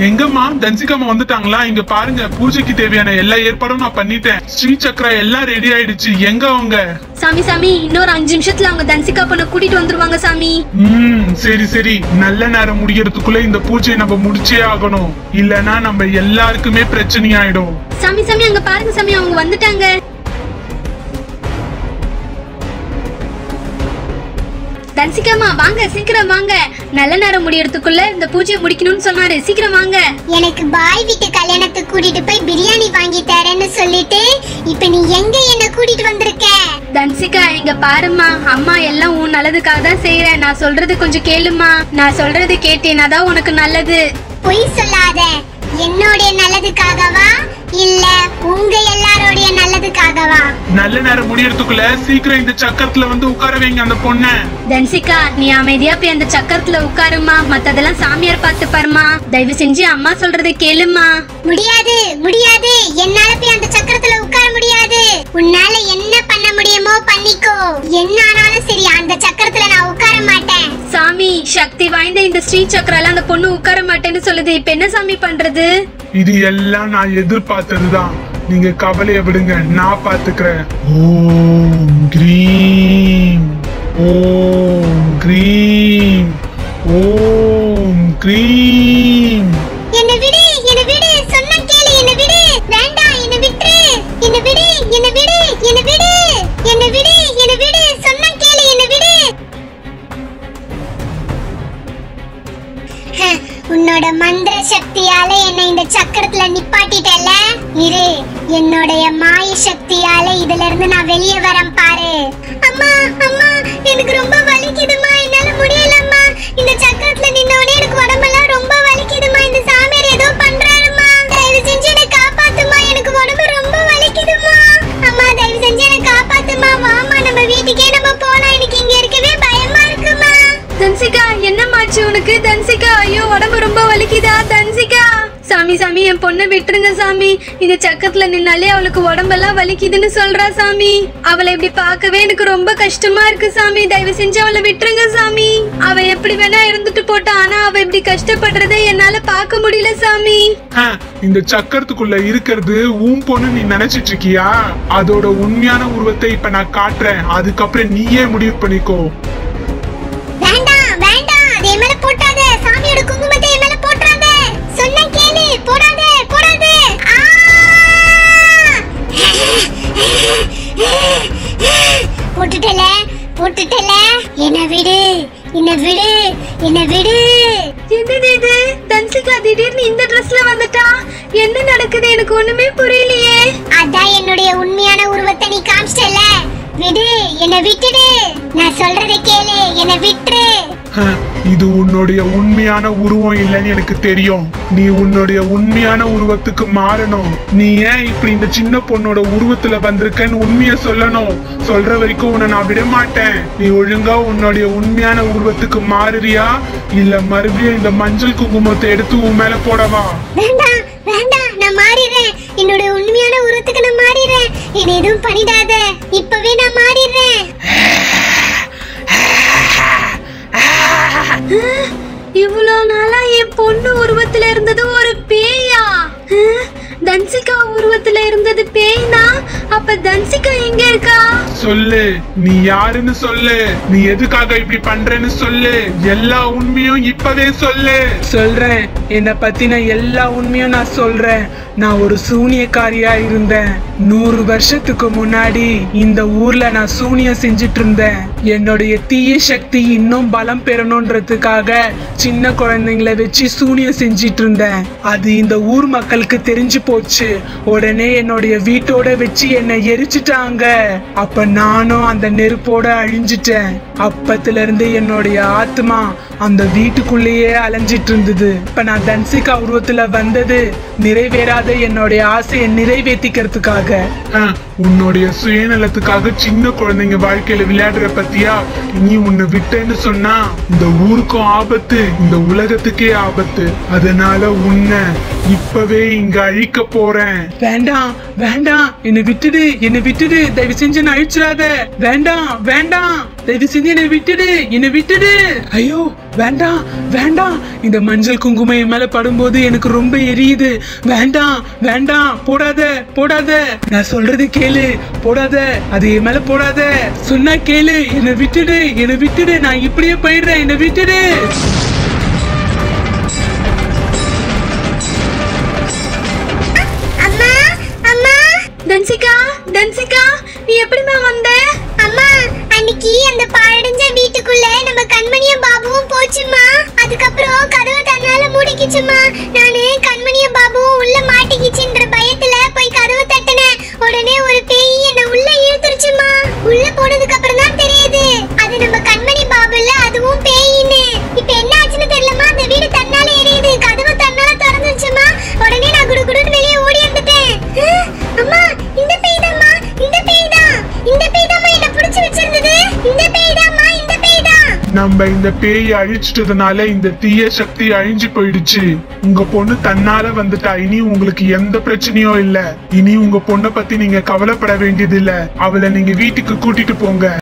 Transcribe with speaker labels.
Speaker 1: எங்கம்மா தன்சிகாமா வந்துட்டாங்களா இங்க பாருங்க பூஜைக்கு தேவையான எல்லா ஏற்பாடும் நான் பண்ணிட்டேன் ஸ்ரீ சக்கரா எல்லாம் ரெடி ஆயிடுச்சு எங்க அவங்க
Speaker 2: சாமி சாமி இன்னொரு அஞ்சு நிமிஷத்துல அவங்க தன்சிகா பொண்ணை கூட்டிட்டு வந்துருவாங்க சாமி
Speaker 1: ம் சரி சரி நல்ல நேரம் முடியறதுக்குள்ள இந்த பூஜையை நம்ம முடிச்சே ஆகணும் இல்லனா நம்ம எல்லாருக்குமே பிரச்சனை ஆயிடும்
Speaker 2: சாமி சாமி அங்க பாருங்க சாமி அவங்க வந்துட்டாங்க தன்சிகாமா வாங்க சீக்கிரம் வாங்க நல்ல நேரம் முடியறதுக்குள்ள இந்த பூஜையை முடிக்கணும்னு சொன்னாரு சீக்கிரம் வாங்க
Speaker 3: எனக்கு பாய் வீட்டு கல்யாணத்துக்கு கூட்டிட்டு போய் பிரியாணி வாங்கி தரேன்னு சொல்லிட்டு இப்ப நீ எங்க என்ன கூட்டிட்டு வந்திருக்க
Speaker 2: தன்சிகா இங்க பாரும்மா அம்மா எல்லாம் உன் நல்லதுக்காக தான் செய்யறேன் நான் சொல்றது கொஞ்சம் கேளுமா நான் சொல்றது கேட்டேனா தான் உனக்கு நல்லது
Speaker 3: பொய் சொல்லாத என்னுடைய நல்லதுக்காகவா இல்ல உங்க எல்லாரோடைய நல்லதுக்காகவா
Speaker 1: நல்ல நேரம் முடியறதுக்குள்ள சீக்கிரம் இந்த சக்கரத்துல வந்து உட்கார வைங்க அந்த பொண்ண
Speaker 2: தன்சிகா நீ அமைதியா போய் அந்த சக்கரத்துல உட்காருமா மத்ததெல்லாம் சாமியார் பார்த்து பாருமா தயவு செஞ்சு அம்மா சொல்றதை கேளுமா
Speaker 3: முடியாது முடியாது என்னால போய் அந்த சக்கரத்துல உட்கார முடியாது உன்னால என்ன பண்ண முடியுமோ பண்ணிக்கோ என்ன ஆனாலும் சரி அந்த சக்கரத்துல நான் உட்கார மாட்டேன்
Speaker 2: சாமி சக்தி வாய்ந்த இந்த ஸ்ரீ சக்கரால அந்த பொண்ணு உட்கார மாட்டேன்னு சொல்லுது இப்ப என்ன சாமி பண்றது
Speaker 1: இது எல்லாம் நான் எதிர்பார்த்ததுதான் நீங்க கவலைய விடுங்க நான் பாத்துக்கிறேன் ஓம் கிரீம் ஓம் கிரீம் ஓம் கிரீம்
Speaker 3: என்ன விடு என்ன விடு சொன்னா கேளு என்ன விடு வேண்டாம் என்ன விட்டுரு என்ன விடு என்ன விடு என்ன விடு என்ன விடு என்ன விடு சொன்னா கேளு என்ன விடு ஹ, உன்னோட மந்திர சக்தியால என்னை இந்த சக்கரத்துல நிப்பாட்டிட்டல இரு என்னுடைய மாய சக்தியால இதுல இருந்து நான் வெளியே வரேன் பாரு அம்மா அம்மா எனக்கு ரொம்ப வலிக்குதுமா என்னால முடியலம்மா இந்த சக்கரத்துல நின்னவனே எனக்கு உடம்பெல்லாம் ரொம்ப வலிக்குதுமா இந்த சாமியார் ஏதோ பண்றாருமா தயவு செஞ்சு என்னை காப்பாத்துமா எனக்கு உடம்பு ரொம்ப வலிக்குதுமா அம்மா தயவு செஞ்சு என்னை காப்பாத்துமா வாமா நம்ம வீட்டுக்கே நம்ம போலாம் எனக்கு இங்க இருக்கவே பயமா இருக்குமா
Speaker 2: தன்சிகா என்னமாச்சு உனக்கு தன்சிகா ஐயோ உடம்பு ரொம்ப வலிக்குதா தன்சிகா சாமி சாமி என் பொண்ணை விட்டுருங்க சாமி இந்த சக்கரத்துல நின்னாலே அவளுக்கு உடம்பெல்லாம் வலிக்குதுன்னு சொல்றா சாமி அவளை இப்படி பார்க்கவே எனக்கு ரொம்ப கஷ்டமா இருக்கு சாமி தயவு செஞ்சு அவளை விட்டுருங்க சாமி அவ எப்படி வேணா இருந்துட்டு போட்டா ஆனா அவ இப்படி கஷ்டப்படுறதை என்னால பார்க்க முடியல சாமி
Speaker 1: ஆ, இந்த சக்கரத்துக்குள்ள இருக்கிறது உன் பொண்ணு நீ நினைச்சிட்டு இருக்கியா அதோட உண்மையான உருவத்தை இப்ப நான் காட்டுறேன் அதுக்கப்புறம் நீயே முடிவு பண்ணிக்கோ
Speaker 3: வேண்டாம் வேண்டாம் அது என் மேல போட்டாத சாமியோட குங்குமத்தை என் மேல போட்டுறாத சொன்ன கேளு போடாத போடாத ஆ! போட்டுட்டல போட்டுட்டல என்ன விடு என்ன விடு என்ன விடு
Speaker 2: என்னது இது தன்சிகா திடீர்னு இந்த ட்ரெஸ்ல வந்துட்டா என்ன நடக்குது எனக்கு ஒண்ணுமே புரியலையே
Speaker 3: அதான் என்னுடைய உண்மையான உருவத்தை நீ காமிச்சிட்டல விடு என்ன விட்டுடு நான் சொல்றதை கேளு என்ன விட்டுரு
Speaker 1: ஆ, இது உன்னுடைய உண்மையான உருவம் இல்லைன்னு எனக்கு தெரியும் நீ உன்னுடைய உண்மையான உருவத்துக்கு மாறணும் நீ ஏன் இப்படி இந்த சின்ன பொண்ணோட உருவத்துல வந்திருக்கன்னு உண்மைய சொல்லணும் சொல்ற வரைக்கும் உன்னை நான் விட மாட்டேன் நீ ஒழுங்கா உன்னுடைய உண்மையான உருவத்துக்கு மாறுறியா இல்ல மறுபடியும் இந்த மஞ்சள் குங்குமத்தை எடுத்து உன் மேல போடவா
Speaker 3: வேண்டாம் வேண்டாம் நான் மாறிடுறேன் என்னோட உண்மையான உருவத்துக்கு நான் மாறிடுறேன் என்னை எதுவும் பண்ணிடாத இப்பவே நான் மாறிடுறேன்
Speaker 2: இவ்வளோ நாளா என் பொண்ணு உருவத்துல இருந்தது ஒரு பேயா ஹம்? தன்சிகா உருவத்துல இருந்தது பேய்னா அப்ப தன்சிகா எங்க இருக்கா
Speaker 1: சொல்லு நீ யாருன்னு சொல்லு நீ எதுக்காக இப்படி பண்றேன்னு சொல்லு எல்லா உண்மையும் இப்பவே சொல்லு
Speaker 4: சொல்றேன் என்னை பத்தின எல்லா உண்மையும் நான் சொல்றேன் நான் ஒரு சூனியக்காரியா இருந்தேன் நூறு வருஷத்துக்கு முன்னாடி இந்த ஊர்ல நான் சூனியம் செஞ்சிட்டு இருந்தேன் என்னுடைய தீய சக்தி இன்னும் பலம் பெறணுன்றதுக்காக சின்ன குழந்தைங்களை வச்சு சூனியம் செஞ்சிட்டு இருந்தேன் அது இந்த ஊர் மக்களுக்கு தெரிஞ்சு போச்சு உடனே என்னுடைய வீட்டோட வச்சு என்னை எரிச்சிட்டாங்க அப்ப நானும் அந்த நெருப்போட அழிஞ்சிட்டேன் அப்பத்துல இருந்து என்னுடைய ஆத்மா அந்த வீட்டுக்குள்ளேயே அலைஞ்சிட்டு இருந்தது இப்ப நான் தன்சிகா உருவத்துல வந்தது நிறைவேறாத என்னுடைய ஆசையை நிறைவேற்றிக்கிறதுக்காக
Speaker 1: ஆ, உன்னுடைய சுயநலத்துக்காக சின்ன குழந்தைங்க வாழ்க்கையில விளையாடுற பத்தியா நீ உன்னை விட்டேன்னு சொன்னா இந்த ஊருக்கும் ஆபத்து இந்த உலகத்துக்கே ஆபத்து அதனால உன்னை இப்பவே இங்க அழிக்க போறேன்
Speaker 4: வேண்டாம் வேண்டாம் என்னை விட்டுடு என்னை விட்டுடு தயவு செஞ்சு நான் அழிச்சிடாத வேண்டாம் வேண்டாம் தயவு செஞ்சு என்னை விட்டுடு என்னை விட்டுடு ஐயோ வேண்டாம் வேண்டாம் இந்த மஞ்சள் குங்குமம் என் மேல படும்போது எனக்கு ரொம்ப எரியுது வேண்டாம் வேண்டாம் போடாத போடாத நான் சொல்றது கேளு போடாத அது என் மேல போடாத சொன்னா கேளு என்னை விட்டுடு என்னை விட்டுடு நான் இப்படியே போயிடுறேன் என்னை விட்டுடு
Speaker 3: அம்மா அம்மா
Speaker 2: தன்சிகா தன்சிகா நீ எப்படிமா வந்த
Speaker 3: அம்மா அன்னைக்கு அந்த பாழடைஞ்ச வீட்டுக்குள்ள நம்ம கண்மணியும் பாபுவும் போச்சுமா அதுக்கப்புறம் கதவு தன்னால மூடிக்கிச்சுமா நானு கண்மணியும் பாபுவும் உள்ள மாட்டிக்கிச்சுன்ற பயத்துல போய் கதவு தட்டினேன் உடனே ஒரு பேய் என்ன உள்ள இழுத்துருச்சுமா உள்ள போனதுக்கு அப்புறம் தான் தெரியுது அது நம்ம கண்மணி பாபு இல்ல அதுவும் பேயின்னு இப்ப என்ன ஆச்சுன்னு தெரியலமா அந்த வீடு தன்னால எரியுது கதவு தன்னால திறந்துருச்சுமா உடனே நான் குடுகுடுன்னு வெளியே ஓடி வந்துட்டேன் அஹ், அம்மா இந்த பேய் தான்மா இந்த பேய் தான் இந்த பேய் தான்மா என்ன புடிச்சு வச்சிருந்தது இந்த பேய் தான்மா இந்த பேய் தான்
Speaker 1: நம்ம இந்த பேயை அழிச்சிட்டதுனால இந்த தீய சக்தி அழிஞ்சு போயிடுச்சு உங்க பொண்ணு தன்னால வந்துட்டா இனி உங்களுக்கு எந்த பிரச்சனையும் இல்ல இனி உங்க பொண்ணை பத்தி நீங்க கவலைப்பட வேண்டியது இல்ல அவளை நீங்க வீட்டுக்கு கூட்டிட்டு போங்க